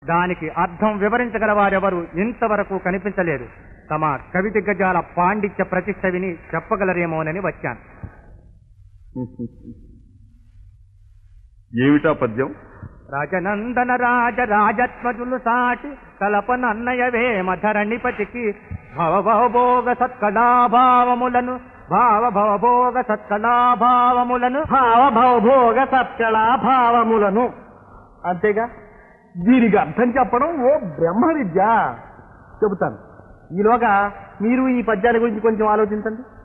దానికి అర్థం వివరించగల వారెవరు ఇంతవరకు కనిపించలేదు తమ కవి దిగ్గజాల పాండిత్య ప్రతిష్ట విని చెప్పగలరేమోనని వచ్చాను ఏమిటా పద్యం రాజనందన రాజ రాజత్మజులు సాటి కలపనన్నయవే మధరణిపతికి భవ భవభోగ సత్కళాభావములను భావ భవభోగ సత్కళాభావములను భావ భవభోగ సత్కళ భావములను అంతేగా దీనికి అర్థం చెప్పడం ఓ బ్రహ్మ విద్య చెబుతాను ఈలోగా మీరు ఈ పద్యాల గురించి కొంచెం ఆలోచించండి